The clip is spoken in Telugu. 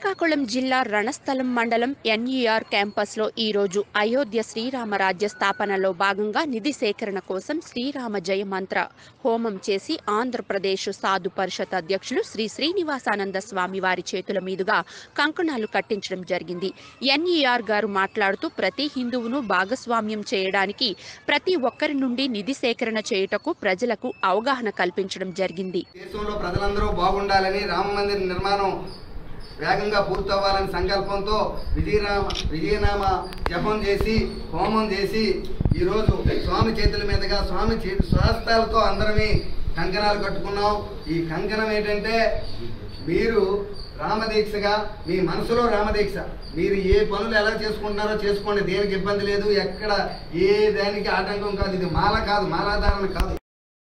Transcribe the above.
శ్రీకాకుళం జిల్లా రణస్థలం మండలం ఎన్ఈఆర్ క్యాంపస్లో ఈరోజు అయోధ్య శ్రీరామ రాజ్య స్థాపనలో భాగంగా నిధి సేకరణ కోసం శ్రీరామ జయ మంత్ర హోమం చేసి ఆంధ్రప్రదేశ్ సాధు పరిషత్ అధ్యక్షులు శ్రీ శ్రీనివాసానంద స్వామి వారి చేతుల మీదుగా కంకణాలు కట్టించడం జరిగింది ఎన్ఈఆర్ గారు మాట్లాడుతూ ప్రతి హిందువును భాగస్వామ్యం చేయడానికి ప్రతి ఒక్కరి నుండి నిధి సేకరణ చేయుటకు ప్రజలకు అవగాహన కల్పించడం జరిగింది దేశంలో ప్రజలందరూ బాగుండాలని రామ మందిర నిర్మాణం వేగంగా పూర్తవ్వాలని సంకల్పంతో విజయనామ విజయనామ జపం చేసి హోమం చేసి ఈరోజు స్వామి చేతుల మీదుగా స్వామి చే స్వహస్తాలతో అందరమే కంకణాలు కట్టుకున్నాం ఈ కంకణం ఏంటంటే మీరు రామదీక్షగా మీ మనసులో రామదీక్ష మీరు ఏ పనులు ఎలా చేసుకుంటున్నారో చేసుకోండి దేనికి ఇబ్బంది లేదు ఎక్కడ ఏ దానికి ఆటంకం కాదు ఇది మాల కాదు మాలాధారణ కాదు